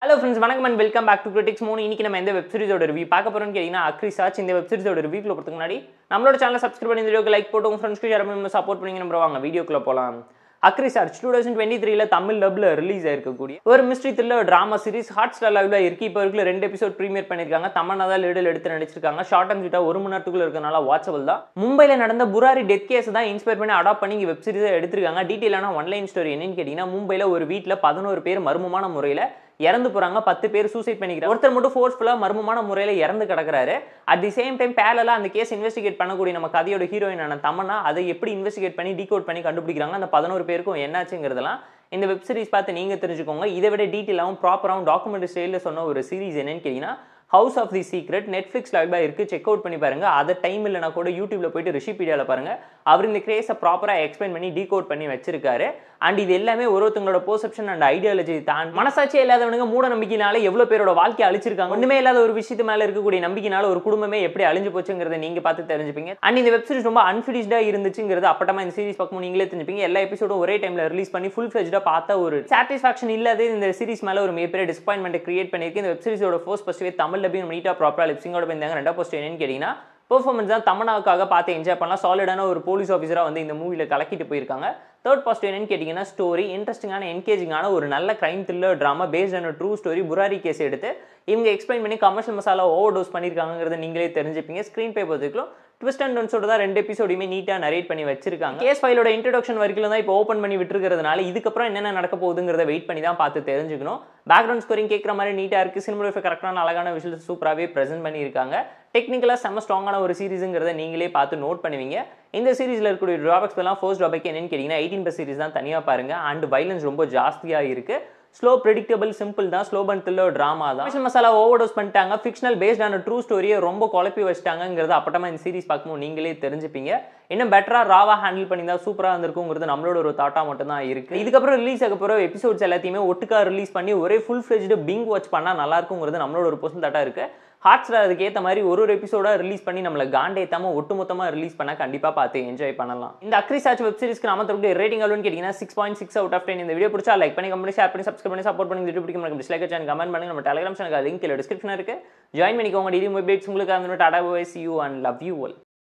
hello friends வணக்கம் and welcome back to critics மூணு இன்னைக்கு நம்ம எந்த வெப் சீரிஸோட ரிவ்யூ பார்க்க போறோம்னு கேட்டீங்கன்னா அக்ரி சாச் இந்த வெப் சீரிஸோட ரிவ்யூக்குள்ள போகிறதுக்கு முன்னாடி நம்மளோட சேனல் சப்ஸ்கிரைப் பண்ணி இந்த வீடியோக்கு லைக் போட்டு உங்க ஃப்ரெண்ட்ஸ்க்கு ஷேர் பண்ணி சப்போர்ட் பண்ணி நம்ம வாங்க வீடியோக்குள்ள போகலாம் அக்ரி சார்ஜ் டூ தௌசண்ட் டுவெண்ட்டி த்ரீல தமிழ் டப்ல ரிலீஸ் ஆயிருக்கக்கூடிய ஒரு mystery thriller drama series Hotstar லைவ்ல இருக்கு இப்போ இருக்குள்ள ரெண்டு எபிசோட் ப்ரீமியர் பண்ணிருக்காங்க தமன்னா தான் லீடல் எடுத்து நடிச்சிருக்காங்க ஷார்ட் அண்ட் ஸ்வீட்டா ஒரு மணி நேரத்துக்குள்ள இருக்கனால வாட்சபிள் தான் மும்பைல நடந்த புராரி டெத் கேஸ் தான் இன்ஸ்பயர் பண்ணி அடாப்ட் பண்ணி வெப் சீரிஸை எடுத்திருக்காங்க டீட்டெயிலான ஒன்லைன் ஸ்டோரி என்னன்னு கேட்டீங்கன்னா மும்பைல ஒரு வீட்டில் பதினோரு பேர் மர்மமான முறையில் இறந்து போறாங்க பத்து பேர் சூசைட் பண்ணிக்கிறாங்க ஒருத்தர் மட்டும் ஃபோர்ஸ்ஃபுல்லாக மர்மமான முறையில் இறந்து கிடக்குறாரு அட் தி சேம் டைம் பேரலாக அந்த கேஸ் இன்வெஸ்டிகேட் பண்ணக்கூடிய நம்ம கதையோட ஹீரோயினான தமன்னா அதை எப்படி இன்வெஸ்டிகேட் பண்ணி டீகோட் பண்ணி கண்டுபிடிக்கிறாங்க அந்த பதினோரு பேருக்கும் என்னாச்சுங்கிறதெல்லாம் இந்த வெப் சீரிஸ் பார்த்து நீங்கள் தெரிஞ்சுக்கோங்க இதை விட டீட்டெயிலாகவும் ப்ராப்பராகவும் டாக்குமெண்ட்ரி ஸ்டைலில் சொன்ன ஒரு சீரிஸ் என்னன்னு கேட்டிங்கன்னா house of the secret Netflix லைவாக இருக்குது செக் அவுட் பண்ணி பாருங்க அதை டைம் இல்லைனா கூட யூடியூப்ல போயிட்டு ரிஷிபீடியாவில் பாருங்க அவர் இந்த கிரேஸை ப்ராப்பராக எக்ஸ்பிளைன் பண்ணி டீகோட் பண்ணி வச்சிருக்காரு அண்ட் இது எல்லாமே ஒரு ஒருத்தங்களோட பெர்செப்ஷன் அண்ட் ஐடியாலஜி தான் மனசாட்சியே இல்லாதவனுங்க மூட நம்பிக்கையினால எவ்வளோ பேரோட வாழ்க்கையை அழிச்சிருக்காங்க ஒன்றுமே இல்லாத ஒரு விஷயத்து மேலே இருக்கக்கூடிய நம்பிக்கைனால ஒரு குடும்பமே எப்படி அழிஞ்சு போச்சுங்கிறத நீங்க பார்த்து தெரிஞ்சுப்பீங்க அண்ட் இந்த வெப் சீரிஸ் ரொம்ப அன்ஃபினிஷ்டாக இருந்துச்சுங்கிறது அப்பட்டமா இந்த சீரிஸ் பார்க்கும் நீங்களே தெரிஞ்சுப்பீங்க எல்லா எபிசோடும் ஒரே டைம்ல ரிலீஸ் பண்ணி ஃபுல் ஃபிளெஜ்டாக பார்த்த ஒரு சாட்டிஸ்ஃபேக்ஷன் இல்லாத இந்த சீரிஸ் மேலே ஒரு மிகப்பெரிய டிசப்பாயின்மெண்ட் கிரியேட் பண்ணியிருக்கு இந்த வெப் சீரிஸோட ஃபர்ஸ்ட் ஃபஸ்ட்டு தமிழ் டப்பிங் நீட்டாக ப்ராப்பராக லிப்ஸிங்கோட போயிருந்தாங்க ரெண்டாவது ஃபஸ்ட் என்னன்னு கேட்டிங்கன்னா பெர்ஃபார்மன்ஸ் தான் தமனாவுக்காக பார்த்து என்ஜாய் பண்ணலாம் சாலிடான ஒரு போலீஸ் ஆஃபீஸராக வந்து இந்த மூவியில் கலக்கிட்டு போயிருக்காங்க தேர்ட் பாசிட்டிவ் என்னன்னு கேட்டிங்கன்னா ஸ்டோரி இன்ட்ரெஸ்டிங்கான என்கேஜிங்கான ஒரு நல்ல கிரைம் த்ரில்லர் ட்ராமா பேஸ்ட் ஆன ட்ரூ ஸ்டோரி புராரி கேஸ் எடுத்து இவங்க எக்ஸ்பிளைன் பண்ணி கமர்ஷியல் மசாலா ஓவர் டோஸ் பண்ணியிருக்காங்கிறத நீங்களே தெரிஞ்சுப்பீங்க ஸ்க்ரீன் பே பொறுத்துக்கலாம் ட்விஸ்ட் அண்ட் டோன்ஸோட தான் ரெண்டு எபிசோடையுமே நீட்டாக நரேட் பண்ணி வச்சிருக்காங்க கேஸ் ஃபைலோட இன்ட்ரடக்ஷன் வரைக்கும் தான் இப்போ ஓப்பன் பண்ணி விட்டுருக்கிறதுனால இதுக்கப்புறம் என்னென்ன நடக்க போகுதுங்கிறத வெயிட் பண்ணி தான் பார்த்து தெரிஞ்சுக்கணும் பேக்ரவுண்ட் ஸ்கோரிங் கேட்குற மாதிரி நீட்டாக இருக்குது சினிமோகிராஃபி கரெக்டான அழகான விஷயம் சூப்பராகவே ப்ரெசென்ட் பண்ணியிருக்காங்க டெக்னிக்கலாக செம்ம ஸ்ட்ராங்கான ஒரு சீரிஸுங்கிறத நீங்களே பார்த்து நோட் பண்ணுவீங்க இந்த சீரிஸில் இருக்கக்கூடிய ட்ராபக்ஸ் எல்லாம் ஃபர்ஸ்ட் ட்ராபேக் என்னன்னு கேட்டிங்கன்னா எயிட்டீன் பஸ் சீரிஸ் தான் தனியாக பாருங்க அண்ட் வைலன்ஸ் ரொம்ப ஜாஸ்தியாக இருக்குது ஸ்லோ ப்ரெடிக்டபிள் சிம்பிள் தான் ஸ்லோ பன் த்ரில்லர் ட்ராமா தான் ஸ்பெஷல் மசாலா ஓவர் டோஸ் பண்ணிட்டாங்க ஃபிக்ஷனல் பேஸ்டான ட்ரூ ஸ்டோரியை ரொம்ப குழப்பி வச்சிட்டாங்கிறது அப்பட்டமா இந்த சீரிஸ் பார்க்கும்போது நீங்களே தெரிஞ்சுப்பீங்க இன்னும் பெட்டராக ராவா ஹேண்டில் பண்ணி தான் சூப்பராக இருந்திருக்குங்கிறது நம்மளோட ஒரு தாட்டா மட்டும் தான் இருக்கு இதுக்கப்புறம் ரிலீஸ் ஆக போகிற எபிசோட்ஸ் எல்லாத்தையுமே ஒட்டுக்கா ரிலீஸ் பண்ணி ஒரே ஃபுல் ஃபிளெஜ்டு பிங் வாட்ச் பண்ணால் நல்லா இருக்குங்கிறது நம்மளோட ஒரு பர்சன் தாட்டா இருக்கு ஹாட் ஸ்டார் அதுக்கு ஏற்ற மாதிரி ஒரு ஒரு எபிசோடாக ரிலீஸ் பண்ணி நம்மளை காண்டேத்தாமல் ஒட்டுமொத்தமாக ரிலீஸ் பண்ணால் கண்டிப்பாக பார்த்து என்ஜாய் பண்ணலாம் இந்த அக்ரி சாச் வெப் சீரிஸ்க்கு நம்ம தரக்கூடிய ரேட்டிங் அவ்வளோன்னு கேட்டிங்கன்னா six point six out of ten இந்த வீடியோ பிடிச்சா லைக் பண்ணி கம்பெனி ஷேர் பண்ணி சப்ஸ்கிரைப் பண்ணி சப்போர்ட் பண்ணி வீடியோ பிடிக்கும் டிஸ்லைக் சேனல் கமெண்ட் பண்ணுங்க நம்ம டெலிகிராம் சேனல் லிங்க் டிஸ்கிரிப்ஷன் இருக்கு ஜாயின் பண்ணிக்கோங்க டெய்லி அப்டேட்ஸ் உங்களுக்கு அந்த tata voice you and love you all